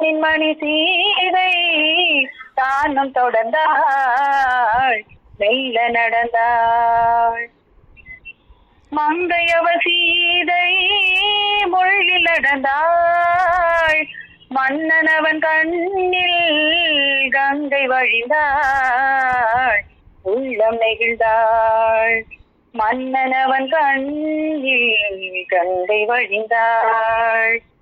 ராமனின் மணி சீதை தானும் தொடர்ந்தாள் மெல்ல நடந்தாள் மங்கையவ சீதை முள்ளில் நடந்தாள் மன்னனவன் கண்ணில் கங்கை வழிந்தாள் உள்ளம் நெகிழ்ந்தாள் மன்னனவன் கண்ணில் கங்கை வழிந்தாள்